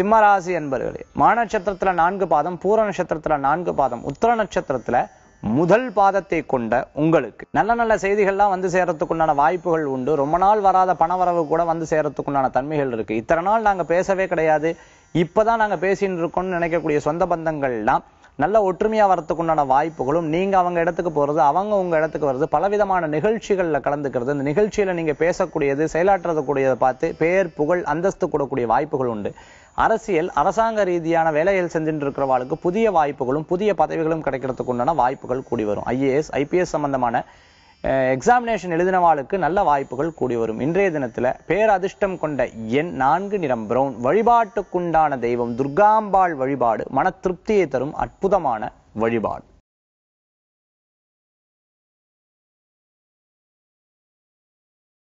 சிம்மராசி என்பர்களே மான நட்சத்திரத்துல நான்கு பாதம் பூர நட்சத்திரத்துல நான்கு பாதம் உத்தர நட்சத்திரத்துல முதல் பாதத்தை கொண்ட உங்களுக்கு நல்ல நல்ல செய்திகள்லாம் வந்து சேரத்துக்குண்டான வாய்ப்புகள் உண்டு ரொம்ப நாள் வராத பணவரவு கூட வந்து சேரத்துக்குண்டான தன்மைகள் இருக்கு இத்தனை நாள் நாங்க பேசவே கிடையாது இப்பதான் நாங்க பேசிட்டு இருக்கோம்னு நினைக்கக்கூடிய சொந்த பந்தங்கள்லாம் நல்ல ஒற்றுமையா வரத்துக்குண்டான வாய்ப்புகளும் நீங்க அவங்க இடத்துக்கு போறது அவங்க உங்க இடத்துக்கு வர்றது பலவிதமான நிகழ்ச்சிகள்ல கலந்துக்கிறது இந்த நிகழ்ச்சியில நீங்க பேசக்கூடியது செயலாற்றுறது கூடியதை பார்த்து பேர் புகழ் அந்தஸ்து கூடக்கூடிய வாய்ப்புகள் உண்டு அரசியல் அரசாங்க ரீதியான வேலைகள் செஞ்சுட்டு இருக்கிறவாளுக்கு புதிய வாய்ப்புகளும் புதிய பதவிகளும் கிடைக்கிறதுக்கு உண்டான வாய்ப்புகள் கூடி வரும் ஐஏஎஸ் ஐபிஎஸ் சம்பந்தமான எக்ஸாமினேஷன் எழுதினவாளுக்கு நல்ல வாய்ப்புகள் கூடி வரும் இன்றைய தினத்துல பேரதிர்ஷ்டம் கொண்ட எண் நான்கு நிறம் பிரவுன் வழிபாட்டுக்குண்டான தெய்வம் துர்காம்பாள் வழிபாடு மன திருப்தியை தரும் அற்புதமான வழிபாடு